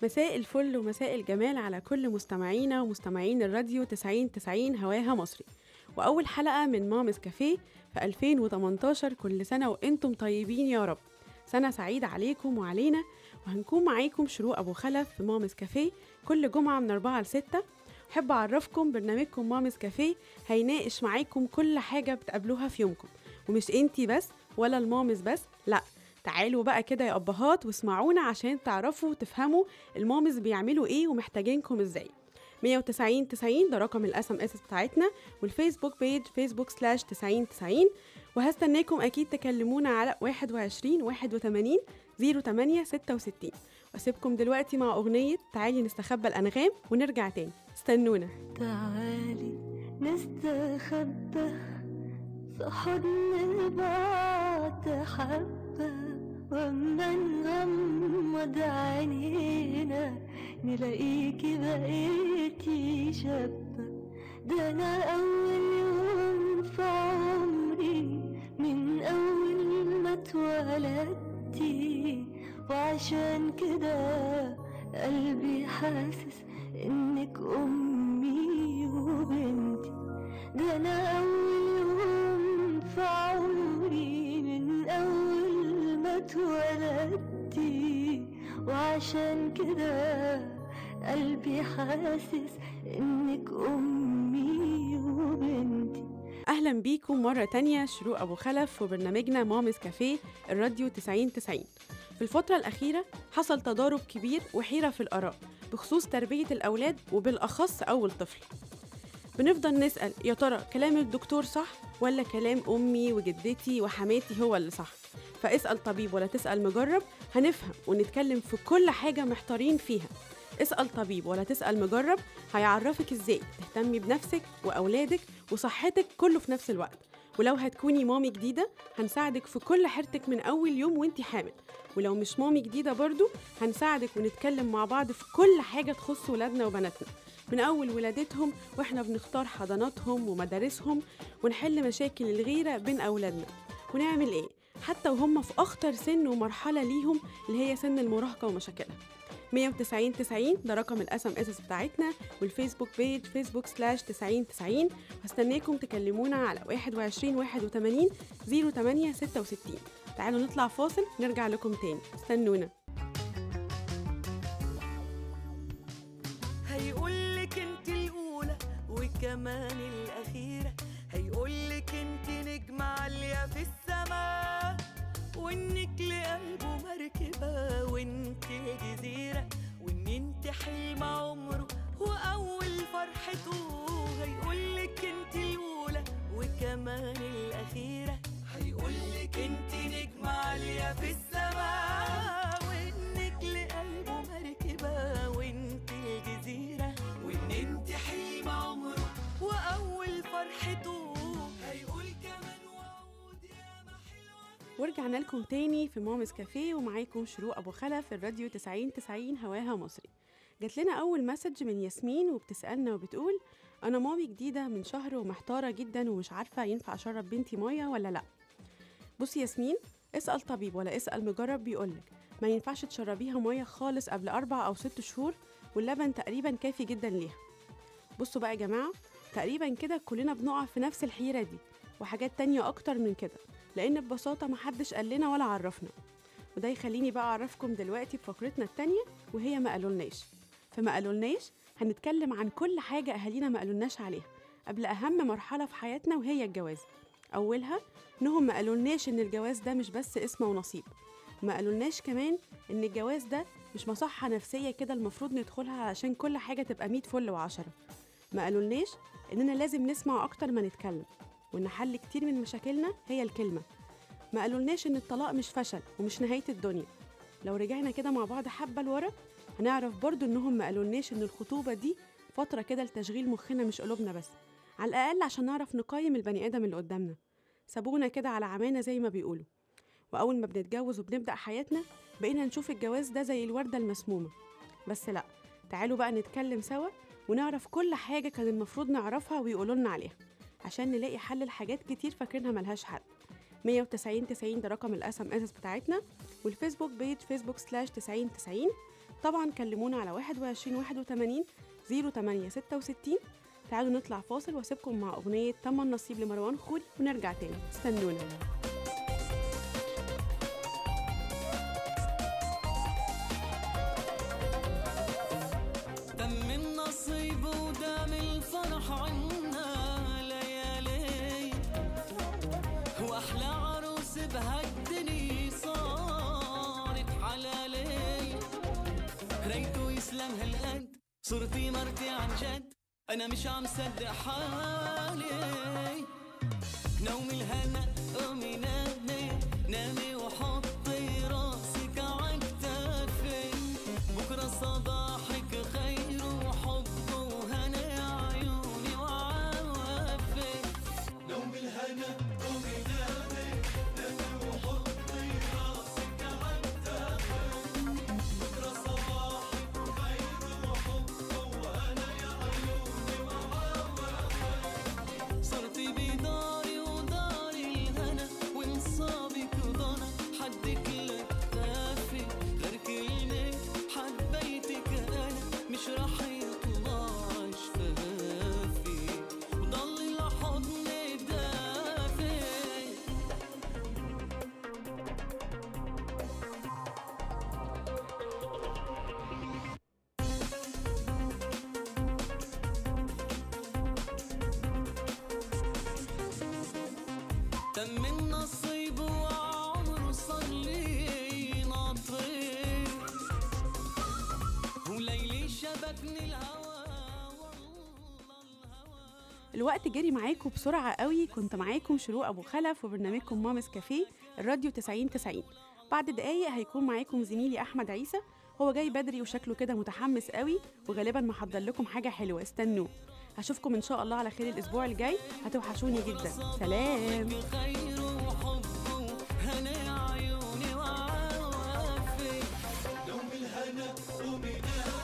مساء الفل ومساء الجمال على كل مستمعينا ومستمعين الراديو 90 90 هواها مصري وأول حلقة من مامس كافيه في 2018 كل سنة وأنتم طيبين يا رب سنة سعيدة عليكم وعلينا وهنكون معاكم شروق أبو خلف في مامس كافيه كل جمعة من 4 ل 6 أحب أعرفكم برنامجكم مامس كافيه هيناقش معاكم كل حاجة بتقابلوها في يومكم ومش انتي بس ولا المامس بس لأ تعالوا بقى كده يا أبهات واسمعونا عشان تعرفوا تفهموا المامز بيعملوا ايه ومحتاجينكم ازاي 190 90 ده رقم الاس ام اس بتاعتنا والفيسبوك بيج فيسبوك سلاش 90 90 وهستناكم اكيد تكلمونا على 21 81 08 66 واسيبكم دلوقتي مع اغنيه تعالي نستخبى الانغام ونرجع تاني استنونا تعالي نستخبى في حضن بعض حبة وأما نغمض عينينا نلاقيكي بقيتي شابة ده أنا أول يوم في عمري من أول ما اتولدتي وعشان كده قلبي حاسس إنك أمي وبنتي ده أنا أول يوم في عمري من أول ما اتولدتي وعشان كده قلبي حاسس إنك أمي وبنتي اهلا بيكم مره تانية شروق ابو خلف وبرنامجنا مامز كافيه الراديو 90 90 في الفتره الاخيره حصل تضارب كبير وحيره في الاراء بخصوص تربيه الاولاد وبالاخص اول طفل بنفضل نسال يا ترى كلام الدكتور صح ولا كلام امي وجدتي وحماتي هو اللي صح فاسال طبيب ولا تسال مجرب هنفهم ونتكلم في كل حاجه محتارين فيها اسال طبيب ولا تسال مجرب هيعرفك ازاي تهتمي بنفسك واولادك وصحتك كله في نفس الوقت ولو هتكوني مامي جديدة هنساعدك في كل حيرتك من أول يوم وانتي حامل ولو مش مامي جديدة برضو هنساعدك ونتكلم مع بعض في كل حاجة تخص ولادنا وبناتنا من أول ولادتهم وإحنا بنختار حضاناتهم ومدارسهم ونحل مشاكل الغيرة بين أولادنا ونعمل إيه حتى وهم في أخطر سن ومرحلة ليهم اللي هي سن المراهقة ومشاكلها 190 90 ده رقم الاس ام اس بتاعتنا والفيسبوك بيج فيسبوك سلاش 90 90 هستناكم تكلمونا على 21 81 08 66 تعالوا نطلع فاصل نرجع لكم تاني استنونا هيقولك انت الاولى وكمان الاخيره هيقولك انت نجمه عاليه في السماء وانك لقلبه مركبه وانت جزيره وان انت حلم عمره واول فرحته هيقولك انت الاولى وكمان الاخيره هيقولك انت نجمه عاليه في السماء وانك لقلبه مركبه وانت الجزيره وان انت حلم عمره واول فرحته هيقول كمان وعود يا ما حلوه ورجعنا لكم تاني في مامز كافيه ومعاكم شروق ابو خلف الراديو 90 90 هواها مصري جات لنا اول مسج من ياسمين وبتسالنا وبتقول انا مامي جديده من شهر ومحتاره جدا ومش عارفه ينفع اشرب بنتي ميه ولا لا بصي ياسمين اسال طبيب ولا اسال مجرب بيقولك ما ينفعش تشربيها ميه خالص قبل اربع او ست شهور واللبن تقريبا كافي جدا ليها بصوا بقى يا جماعه تقريبا كده كلنا بنقع في نفس الحيره دي وحاجات تانية اكتر من كده لان ببساطه محدش قال لنا ولا عرفنا وده يخليني بقى اعرفكم دلوقتي بفقرتنا التانية وهي ما قالولناش فما قالولناش هنتكلم عن كل حاجه اهالينا ما قالولناش عليها قبل اهم مرحله في حياتنا وهي الجواز اولها انهم ما قالولناش ان الجواز ده مش بس اسم ونصيب ما قالولناش كمان ان الجواز ده مش مصحة نفسية كده المفروض ندخلها علشان كل حاجة تبقى مية فل وعشرة ما قالولناش اننا لازم نسمع اكتر ما نتكلم وان حل كتير من مشاكلنا هي الكلمة ما قالولناش ان الطلاق مش فشل ومش نهاية الدنيا لو رجعنا كده مع بعض حبة لورا هنعرف برضو انهم ما قالولناش ان الخطوبة دي فترة كده لتشغيل مخنا مش قلوبنا بس على الأقل عشان نعرف نقيم البني آدم اللي قدامنا سابونا كده على عمانة زي ما بيقولوا وأول ما بنتجوز وبنبدأ حياتنا بقينا نشوف الجواز ده زي الوردة المسمومة بس لأ تعالوا بقى نتكلم سوا ونعرف كل حاجة كان المفروض نعرفها ويقولوا لنا عليها عشان نلاقي حل لحاجات كتير فاكرينها ملهاش حل 190 90 ده رقم الاس ام اس بتاعتنا والفيسبوك بيج فيسبوك سلاش 90 90 طبعا كلمونا على 21 81 08 66 تعالوا نطلع فاصل واسيبكم مع اغنيه تم النصيب لمروان خوري ونرجع تاني استنونا تم النصيب ودام الفرح عنا ليالي واحلى عروس بهالدنيا صارت حلالي ريته يسلم هالقد صرتي مرتي عن جد انا مش عم صدق حالي نوم الهنا قومي نامي نامي وحطي راسك عكتافي بكرة صباحك خير وحب وهنا يا عيوني وعوافي نوم الهنا قومي نامي نامي وحطي راسك عكتافي بكرة صباحك خير وحب وهنا يا عيوني وعوافي صرتي بداري وداري الهنا وانصابك ضنا حدك لا تخافي غير كلمة حبيتك أنا مش رح يطلع شفافي وضل لحضني دافي تم النصيب وعمره صار لي ناطر وليلي شبكني الهوى والله الهوى الوقت جري معاكم بسرعة قوي كنت معاكم شروق أبو خلف وبرنامجكم مامس كافيه الراديو 90 90 بعد دقايق هيكون معاكم زميلي أحمد عيسى هو جاي بدري وشكله كده متحمس قوي وغالبا محضر لكم حاجة حلوة استنوه هشوفكم إن شاء الله على خير الأسبوع الجاي هتوحشوني جدا سلام خير وحب وهنا عيوني وعوافي دوم الهنا قومي نامي